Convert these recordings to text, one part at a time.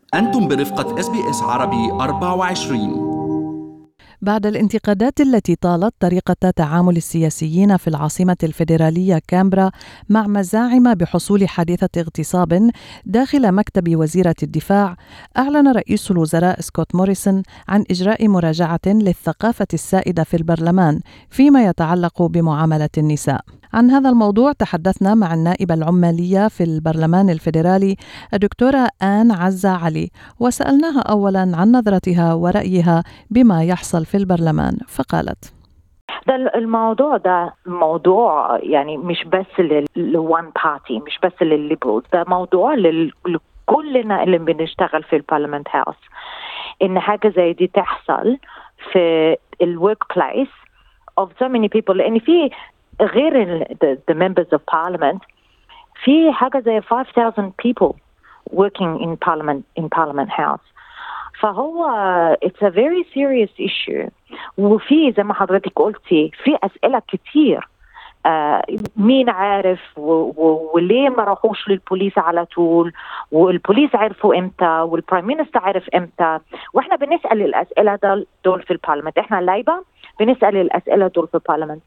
أنتم برفقة اس بي اس عربي 24 بعد الانتقادات التي طالت طريقة تعامل السياسيين في العاصمة الفيدرالية كامبرا مع مزاعم بحصول حادثة اغتصاب داخل مكتب وزيرة الدفاع، أعلن رئيس الوزراء سكوت موريسون عن إجراء مراجعة للثقافة السائدة في البرلمان فيما يتعلق بمعاملة النساء. عن هذا الموضوع تحدثنا مع النائبة العمالية في البرلمان الفيدرالي الدكتورة آن عزة علي وسألناها أولا عن نظرتها ورأيها بما يحصل في البرلمان فقالت ده الموضوع ده موضوع يعني مش بس للوان بارتي مش بس للليبرالز ده موضوع لكلنا اللي بنشتغل في البرلمنت هاوس ان حاجه زي دي تحصل في الورك بليس of so many people لان في غير the, the members of parliament في حاجه زي 5000 people working in parliament in parliament house فهو it's a very serious issue وفي زي ما حضرتك قلتي في اسئله كتير آه مين عارف وليه ما راحوش للبوليس على طول والبوليس عرفوا امتى والبرايم مينستر عرف امتى واحنا بنسال الاسئله دول في البارلمنت احنا اللعيبه بنسال الاسئله دول في البارلمنت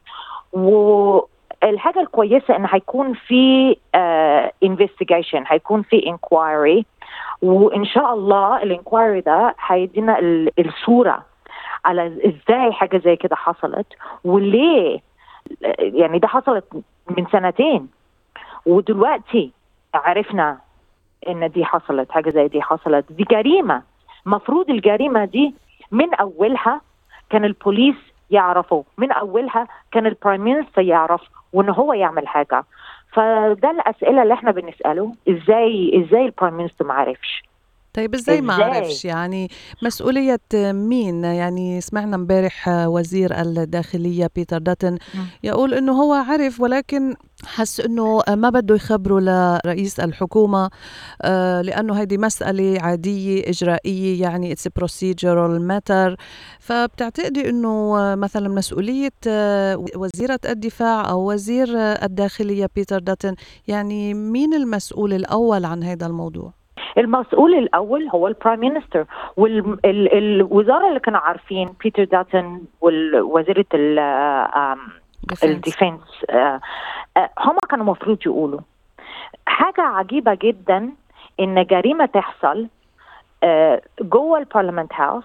والحاجه الكويسه ان هيكون في انفستيجيشن uh, هيكون في انكوايري وان شاء الله الانكوايري ده هيدينا الصوره على ازاي حاجه زي كده حصلت وليه يعني ده حصلت من سنتين ودلوقتي عرفنا ان دي حصلت حاجه زي دي حصلت دي جريمه مفروض الجريمه دي من اولها كان البوليس يعرفوا من اولها كان البرايم مينستر يعرف وان هو يعمل حاجه فده الاسئله اللي احنا بنساله ازاي ازاي البرايم مينستر ما عرفش طيب ازاي ما عرفش يعني مسؤولية مين يعني سمعنا امبارح وزير الداخلية بيتر داتن يقول انه هو عرف ولكن حس انه ما بده يخبره لرئيس الحكومة لانه هذه مسألة عادية اجرائية يعني اتس بروسيجرال ماتر فبتعتقدي انه مثلا مسؤولية وزيرة الدفاع او وزير الداخلية بيتر داتن يعني مين المسؤول الاول عن هذا الموضوع؟ المسؤول الاول هو البرايم مينستر والوزاره اللي كانوا عارفين بيتر داتن ووزيره الديفنس هم كانوا المفروض يقولوا حاجه عجيبه جدا ان جريمه تحصل جوه البارلمنت هاوس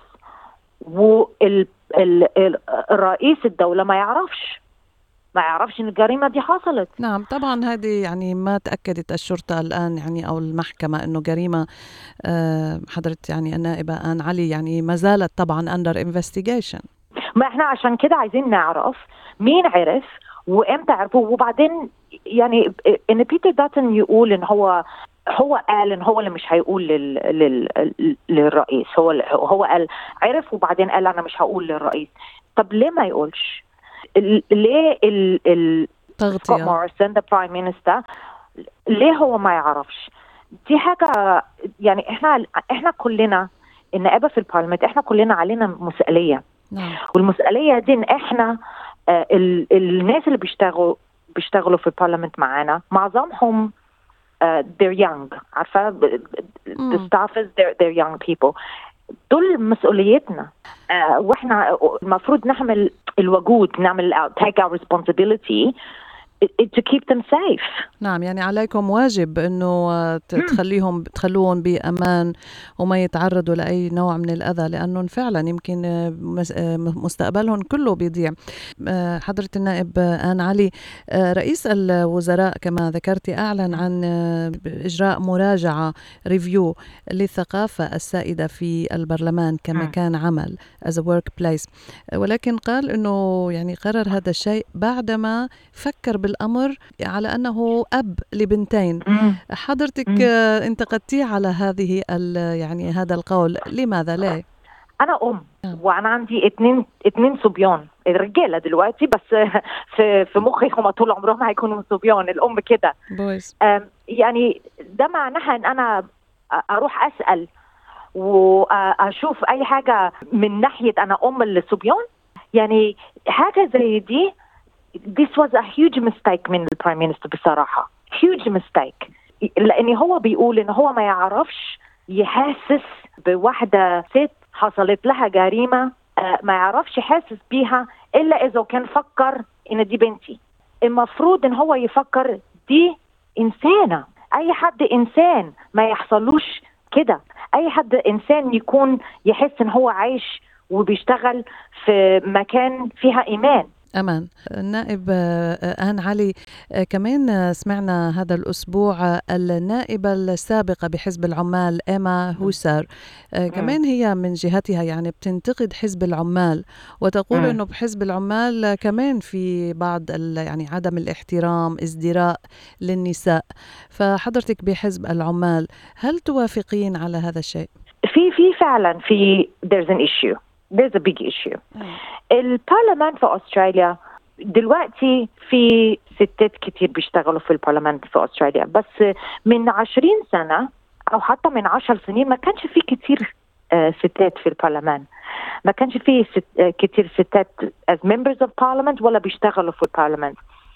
والرئيس الدوله ما يعرفش ما يعرفش ان الجريمه دي حصلت نعم طبعا هذه يعني ما تاكدت الشرطه الان يعني او المحكمه انه جريمه حضرت يعني النائبه ان علي يعني ما زالت طبعا اندر انفستيجيشن ما احنا عشان كده عايزين نعرف مين عرف وامتى عرفوا وبعدين يعني ان بيتر داتن يقول ان هو هو قال ان هو اللي مش هيقول لل... لل... للرئيس هو هو قال عرف وبعدين قال انا مش هقول للرئيس طب ليه ما يقولش ليه ال ال تغطية موريسون ذا برايم مينستر ليه هو ما يعرفش دي حاجة يعني احنا احنا كلنا النائبة في البرلمان احنا كلنا علينا مسؤولية نعم. والمسؤولية دي ان احنا آه ال الناس اللي بيشتغلوا بيشتغلوا في البرلمان معانا معظمهم uh, they're young عارفة the staffers they're, they're young people دول مسؤوليتنا آه واحنا المفروض نعمل الوجود نعمل take our responsibility to keep them safe نعم يعني عليكم واجب انه تخليهم تخلوهم بامان وما يتعرضوا لاي نوع من الاذى لانهم فعلا يمكن مستقبلهم كله بيضيع حضره النائب ان علي رئيس الوزراء كما ذكرتي اعلن عن اجراء مراجعه ريفيو للثقافه السائده في البرلمان كمكان عمل as a workplace ولكن قال انه يعني قرر هذا الشيء بعدما فكر بالامر على انه اب لبنتين حضرتك انتقدتيه على هذه يعني هذا القول لماذا ليه انا ام وانا عندي اثنين اثنين صبيان الرجاله دلوقتي بس في في مخي هم طول عمرهم هيكونوا صبيان الام كده بويس يعني ده معناها ان انا اروح اسال واشوف اي حاجه من ناحيه انا ام للصبيان يعني حاجه زي دي this was a huge mistake من البرايم مينستر بصراحه huge mistake لان هو بيقول ان هو ما يعرفش يحسس بواحدة ست حصلت لها جريمة آه، ما يعرفش يحسس بيها إلا إذا كان فكر إن دي بنتي المفروض إن هو يفكر دي إنسانة أي حد إنسان ما يحصلوش كده أي حد إنسان يكون يحس إن هو عايش وبيشتغل في مكان فيها إيمان أمان النائب آه، آن علي آه، كمان آه، سمعنا هذا الأسبوع النائبة السابقة بحزب العمال إيما هوسر كمان هي من جهتها يعني بتنتقد حزب العمال وتقول أنه بحزب العمال كمان في بعض يعني عدم الاحترام ازدراء للنساء فحضرتك بحزب العمال هل توافقين على هذا الشيء؟ في في فعلا في there's an issue there's a big issue البرلمان في استراليا دلوقتي في ستات كتير بيشتغلوا في البرلمان في استراليا بس من عشرين سنة أو حتى من عشر سنين ما كانش في كتير آه، ستات في البرلمان ما كانش في ست آه، كتير ستات as members of parliament ولا بيشتغلوا في البرلمان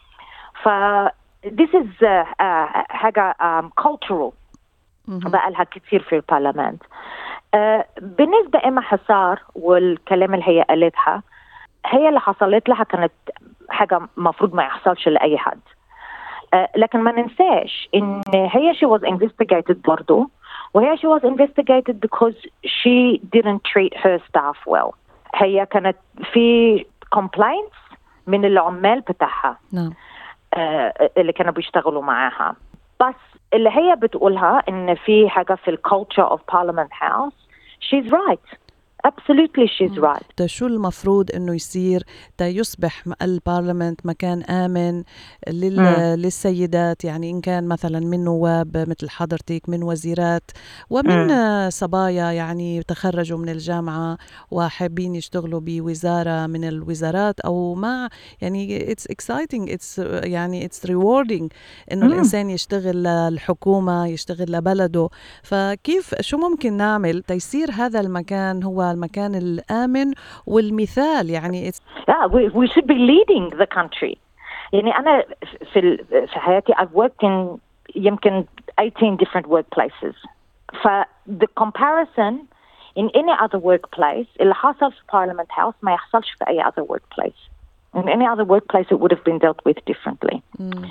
ف this is uh, uh, حاجة um, cultural بقى لها كتير في البرلمان uh, بالنسبة إما حصار والكلام اللي هي قالتها هي اللي حصلت لها كانت حاجه مفروض ما يحصلش لاي حد آه، لكن ما ننساش ان هي she was investigated برضه وهي she was investigated because she didn't treat her staff well هي كانت في complaints من العمال بتاعها نعم آه اللي كانوا بيشتغلوا معاها بس اللي هي بتقولها ان في حاجه في الكالتشر اوف بارلمنت هاوس she's right absolutely she's right شو المفروض انه يصير تا يصبح البارلمنت مكان امن لل... للسيدات يعني ان كان مثلا من نواب مثل حضرتك من وزيرات ومن مم. صبايا يعني تخرجوا من الجامعه وحابين يشتغلوا بوزاره من الوزارات او مع يعني اتس اكسايتنج اتس يعني اتس ريوردينج انه مم. الانسان يشتغل للحكومه يشتغل لبلده فكيف شو ممكن نعمل تيصير هذا المكان هو المكان الآمن والمثال يعني yeah, we, we should be leading the country يعني أنا في في حياتي I've worked in يمكن 18 different workplaces ف the comparison in any other workplace اللي حصل في Parliament House ما يحصلش في أي other workplace in any other workplace it would have been dealt with differently mm.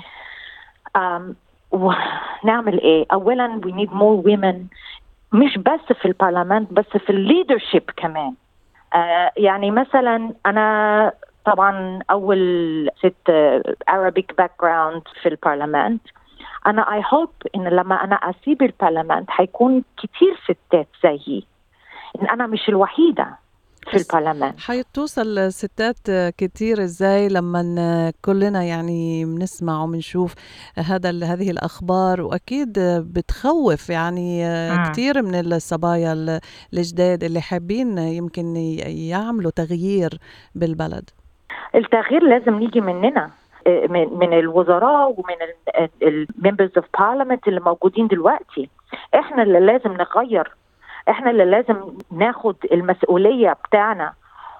um, نعمل ايه؟ اولا we need more women مش بس في البرلمان بس في الليدرشيب كمان آه يعني مثلا انا طبعا اول ست Arabic background في البرلمان انا اي هوب ان لما انا اسيب البرلمان حيكون كتير ستات زيي ان انا مش الوحيده في البرلمان حيتوصل ستات كتير ازاي لما كلنا يعني بنسمع وبنشوف هذا هذه الاخبار واكيد بتخوف يعني م. كتير من الصبايا الجداد اللي حابين يمكن يعملوا تغيير بالبلد التغيير لازم يجي مننا من من الوزراء ومن الممبرز اوف بارلمنت اللي موجودين دلوقتي احنا اللي لازم نغير احنا اللي لازم ناخد المسؤوليه بتاعنا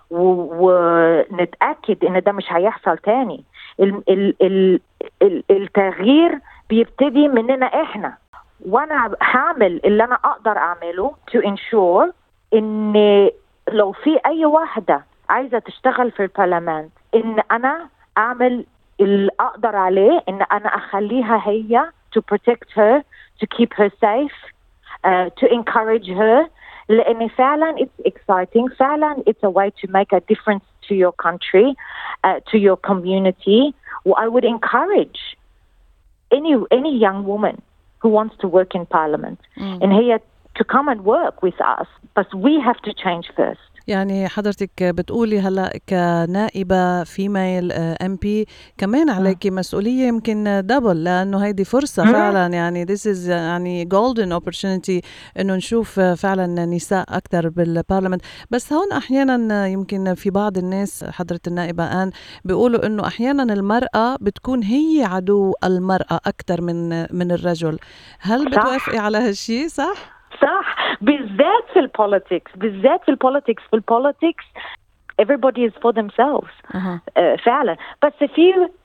ونتاكد ان ده مش هيحصل تاني ال ال ال ال التغيير بيبتدي مننا احنا وانا هعمل اللي انا اقدر اعمله to ensure ان لو في اي واحده عايزه تشتغل في البرلمان ان انا اعمل اللي اقدر عليه ان انا اخليها هي to protect her to keep her safe uh, to encourage her لأن فعلا it's exciting فعلا it's a way to make a difference to your country uh, to your community well, I would encourage any any young woman who wants to work in parliament mm. and here to come and work with us but we have to change first يعني حضرتك بتقولي هلا كنائبه فيميل ام بي كمان عليك مسؤوليه يمكن دبل لانه هيدي فرصه فعلا يعني ذيس از يعني جولدن اوبورتونيتي انه نشوف فعلا نساء اكثر بالبارلمنت بس هون احيانا يمكن في بعض الناس حضره النائبه ان بيقولوا انه احيانا المراه بتكون هي عدو المراه اكثر من من الرجل هل بتوافقي على هالشيء صح صح بالذات في البوليتكس بالذات في البوليتكس في البوليتكس everybody is for themselves uh-huh. uh, فعلا بس في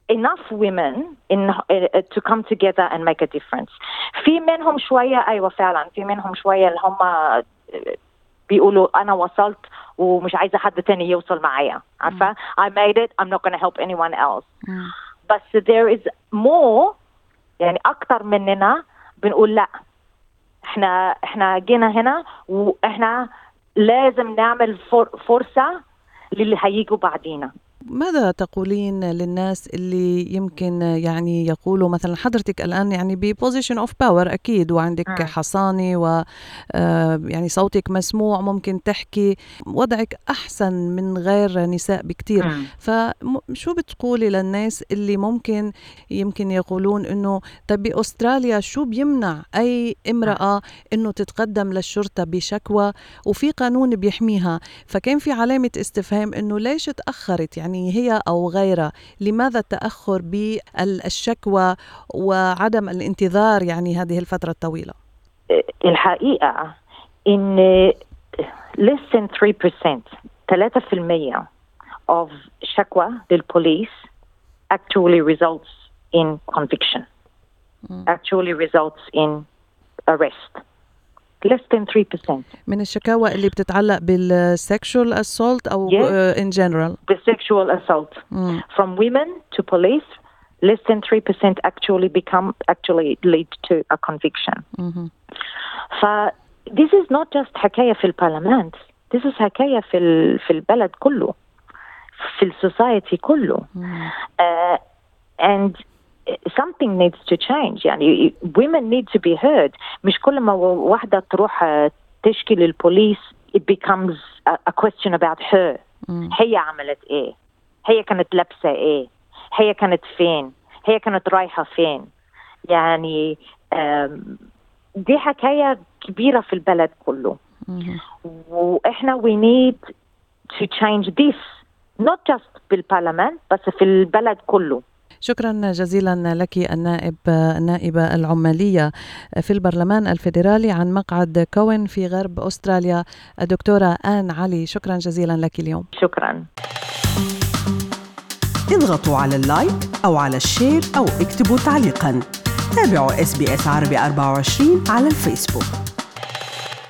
enough women in uh, to come together and make a difference. في منهم شوية أيوة فعلا في منهم شوية اللي هم uh, بيقولوا أنا وصلت ومش عايزة حد تاني يوصل معايا عارفة I made it I'm not going to help anyone else بس there is more يعني أكتر مننا بنقول لا احنا احنا جينا هنا واحنا لازم نعمل فر- فرصة للي هيجوا بعدينا ماذا تقولين للناس اللي يمكن يعني يقولوا مثلا حضرتك الان يعني ببوزيشن اوف باور اكيد وعندك مم. حصانه و آه، يعني صوتك مسموع ممكن تحكي وضعك احسن من غير نساء بكثير فشو بتقولي للناس اللي ممكن يمكن يقولون انه طيب باستراليا شو بيمنع اي امراه انه تتقدم للشرطه بشكوى وفي قانون بيحميها فكان في علامه استفهام انه ليش تاخرت يعني هي او غيرها لماذا التاخر بالشكوى وعدم الانتظار يعني هذه الفتره الطويله الحقيقة إن less than 3% 3% of شكوى للبوليس actually results in conviction actually results in arrest less than 3% من الشكاوى اللي بتتعلق بالسكشوال اسولت او Yes. ان جنرال the sexual assault from women to police less than 3% actually become actually lead to a conviction ف this is not just حكاية في البرلمان this is حكاية في ال- في البلد كله في السوسايتي كله uh, and something needs to change يعني women need to be heard مش كل ما واحدة تروح uh, تشكي للبوليس it becomes a, a question about her هي عملت ايه هي كانت لابسة ايه هي كانت فين هي كانت رايحة فين يعني um, دي حكاية كبيرة في البلد كله واحنا we need to change this not just بالبرلمان بس في البلد كله شكرا جزيلا لك النائب النائبة العمالية في البرلمان الفيدرالي عن مقعد كوين في غرب أستراليا الدكتورة آن علي شكرا جزيلا لك اليوم شكرا اضغطوا على اللايك أو على الشير أو اكتبوا تعليقا تابعوا اس بي اس عربي 24 على الفيسبوك